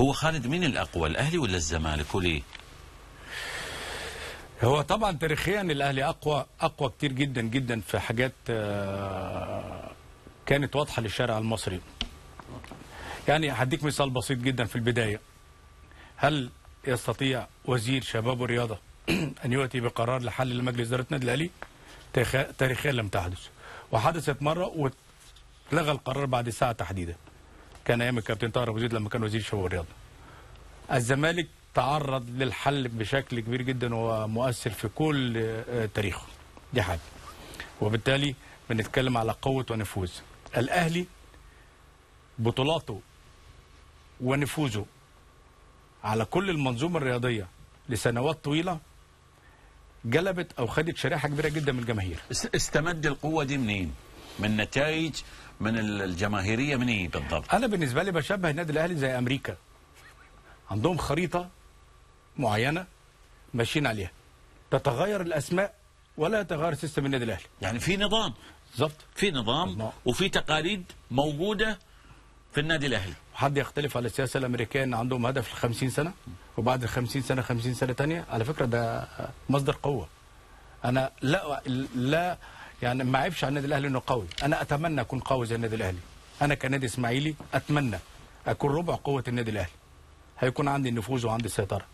هو خالد مين الاقوى الاهلي ولا الزمالك وليه؟ هو طبعا تاريخيا الاهلي اقوى اقوى كتير جدا جدا في حاجات آه، كانت واضحه للشارع المصري يعني هديك مثال بسيط جدا في البدايه هل يستطيع وزير شباب والرياضه ان يؤتي بقرار لحل لمجلس اداره النادي الاهلي تاريخ- تاريخيا لم تحدث وحدثت مره واتلغى القرار بعد ساعه تحديدا كان ايام الكابتن طاهر ابو زيد لما كان وزير الشباب والرياضه الزمالك تعرض للحل بشكل كبير جدا ومؤثر في كل آه، تاريخه دي حاجه وبالتالي بنتكلم على قوه ونفوذ الاهلي بطولاته ونفوذه على كل المنظومه الرياضيه لسنوات طويله جلبت او خدت شريحه كبيره جدا من الجماهير است- استمد القوه دي منين؟ من نتائج من ال- الجماهيريه من ايه بالضبط؟ انا بالنسبه لي بشبه النادي الاهلي زي امريكا عندهم خريطه معينه ماشيين عليها تتغير الاسماء ولا يتغير سيستم النادي الاهلي يعني في نظام بالظبط في نظام الله. وفي تقاليد موجوده في النادي الاهلي حد يختلف على السياسه الامريكيه ان عندهم هدف ل 50 سنه وبعد ال 50 سنه 50 سنه تانية على فكره ده مصدر قوه انا لا لا يعني ما عيبش على النادي الاهلي انه قوي انا اتمنى اكون قوي زي النادي الاهلي انا كنادي اسماعيلي اتمنى اكون ربع قوه النادي الاهلي هيكون عندي النفوذ وعندي السيطره